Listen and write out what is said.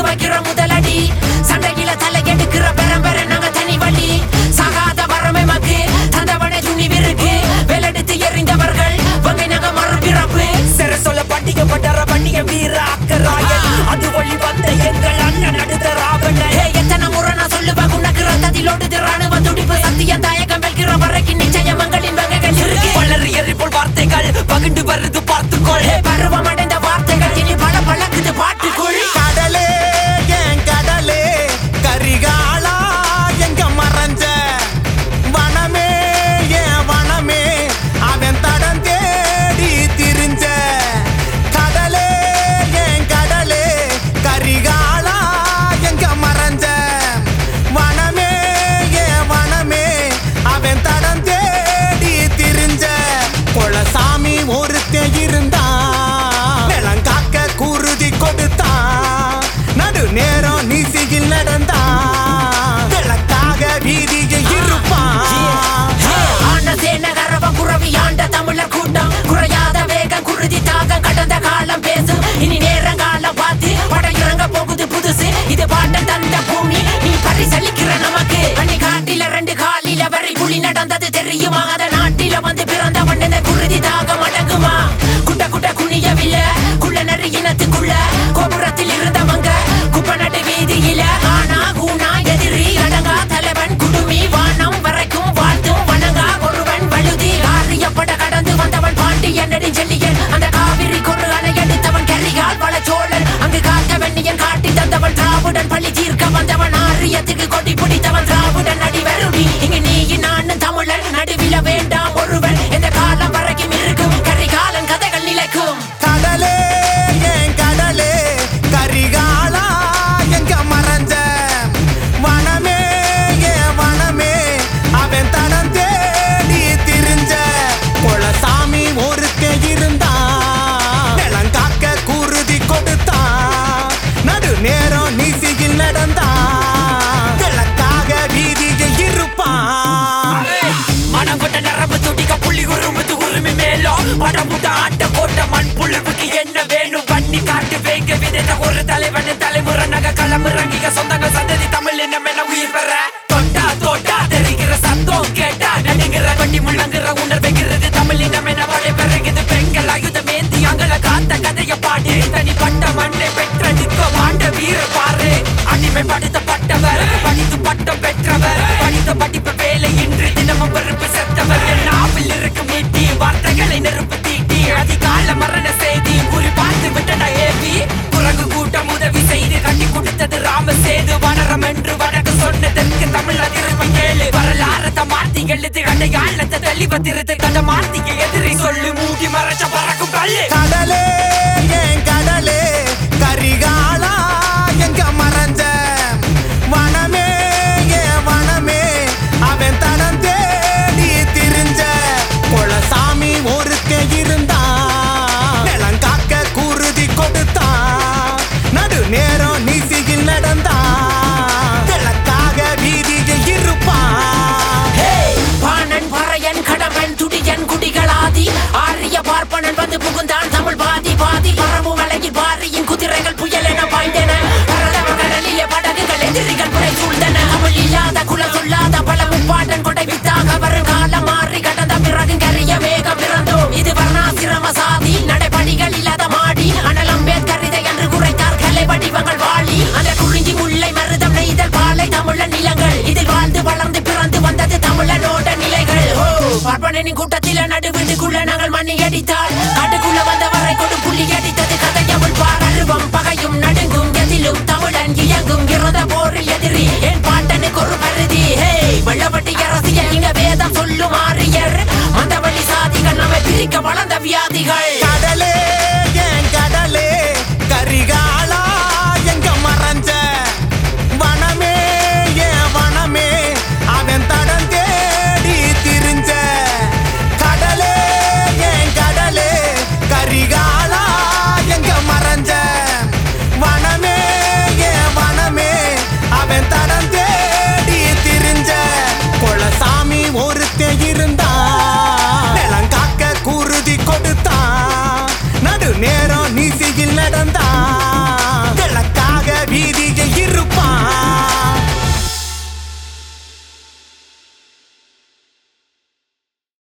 வைக்கிற முதலடி சண்டையில தலை எடுக்கிற பெரம்பெற நாங்க தனி வழி சாகாத வரமே மக்கு தந்தவனை துணிவிருக்கு வேலெடுத்து எறிந்தவர்கள் வங்கை நாங்க மறுபிறப்பு சிற சொல்ல பண்டிகை பட்டற பண்டிகை வீர அக்கராயன் அது வழி வந்த எங்கள் அண்ணன் நடுத்த ராவணன் ஏய், எத்தனை முறை நான் சொல்லுவேன் உனக்கு ரத்தத்தில் ஓடுது ராணுவ துடிப்பு சத்தியம் தாயகம் வெல்கிற வரைக்கும் நிச்சயம் எங்களின் வகைகள் இருக்கு வளர் எரிபோல் வார்த்தைகள் பகிண்டு வருது பார்த்துக்கொள் ஏய், பருவம் அடைந்த வார்த்தைகள் இனி பல பழக்குது பாட்டுக்குள் கடலே என் கடலே கரிகாலா எங்க மறைஞ்ச வனமே என் வனமே அவன் தடம் தேடி திரிஞ்ச கடலே என் கடலே கரிகாலா எங்க மறைஞ்ச வனமே என் வனமே அவன் தடம் தேடி திரிஞ்ச குலசாமி ஒருத்தன் இருந்தான் நிலங்காக்க குருதி கொடுத்தான் நடு நேரம் நீசியில் நடந்தான் விளக்காக வீதியில் இருப்பான் ஆண்ட சேனகரவ குறவி ஆண்ட தமிழர் கூட்டம் குறையாத வேகம் குருதி தாகம் கடந்த காலம் பேசும் இனி நேரங்காலம் பார்த்து படையிறங்க போகுது புதுசு இது பாட்டன் தந்த பூமி நீ பரிசளிக்கிற நமக்கு பனி காட்டில ரெண்டு காலில வரை புலி நடந்தது தெரியுமா அத நாட்டில வந்து பிறந்தவன் இந்த குருதி தாகம் அடங்குமா குட்ட குட்ட குனியவில்லை குள்ள நரி இனத்துக்குள்ள கோபுரத்தில் இருந்தவங்க குப்ப நடு வீதியில ஆனா கூனா எதிரி அடங்கா தலைவன் குடுமி வானம் வரைக்கும் வாழ்த்தும் வணங்கா ஒருவன் வழுதி ஆரியப்பட கடந்து வந்தவன் பாண்டியன் நெடுஞ்செல்லியன் அந்த காவிரி கொரு அணை எடுத்தவன் கரிகால் பல சோழன் அங்கு காத்த வெண்ணியன் காட்டி தந்தவன் திராவுடன் பள்ளி தீர்க்க வந்தவன் ஆரியத்துக்கு கொடி பிடித்தவன் திராவுடன் அடிவருடி இங்கு நீ நானும் தமிழன் நடுவில வேண்டாம் ஒருவன் எந்த காலம் வரைக்கும் இருக்கும் கரிகாலன் கதைகள் நிலைக்கும் கடலே என் கடலே கரிகாலா எங்க மறைஞ்ச வனமே என் வனமே அவன் தடம் தேடி திரிஞ்ச குலசாமி ஒருத்தன் இருந்தான் நிலங்காக்க குருதி கொடுத்தான் நடு நேரம் நீசியில் நடந்தான் விளக்காக வீதியில் இருப்பான் மனம் கொண்ட நரம்பு துடிக்க புள்ளி உருமுது உரிமை மேலும் படம் முட்ட ஆட்ட போட்ட மண் புழுவுக்கு என்ன வேணும் பண்ணி காட்டு வேங்க விதைத்த ஒரு தலைவன் தலைமுறை நக களமிறங்கிக சொந்தங்கள் சந்ததி தமிழ் என்ன என உயிர் பெற தொட்டா தோட்டா தெரிகிற சத்தம் கேட்டா நடுங்கிற கொண்டி முழங்குற உணர்வுகிறது தமிழ் இனம் என வழி பெருகுது பெண்கள் ஆயுதம் ஏந்தி அங்கள காத்த கதைய பாடி தனிப்பட்ட மண்ணை பெற்றெடுக்க மாண்ட வீர பாரு அடிமைப்படுத்தப்பட்டவர் படித்து பட்டம் பெற்றவர் படித்த படிப்பு வேலை இன்று தினமும் வெறுப்பு செத்தவர் என் நாவில் இருக்கும் நீட்டி வார்த்தைகளை நெருப்பு தீட்டி அதிகால மரண செய்தி குறி பார்த்து விட்டன ஏவி குரங்கு கூட்டம் உதவி செய்து கட்டி கொடுத்தது ராம சேது வனரம் என்று வடக்கு சொன்னதற்கு தமிழ் அதிர்வு கேளு வரலாறத்தை மாத்தி எழுது அடையாளத்தை தெளிவ திருத்து கதை மாத்திக்க எதிரி சொல்லு மூடி மறைச்ச பறக்கும் கல்லு கடலே என் கடலே கரிகாலா எங்க மறைஞ்ச வனமே என் வனமே அவன் தடம் தேடி திரிஞ்ச குலசாமி ஒருத்தன் இருந்தான் நிலங்காக்க குருதி கொடுத்தான் நடு நேரம் நீசியில் நடந்தான் விளக்காக வீதியில் இருப்பான் பாணன் பறையன் கடவன் துடியன் குடிகளாதி ஆரிய பார்ப்பனன் வந்து புகுந்தான் தமிழ் பாதி பாதி பரவு மலையில் பாரிய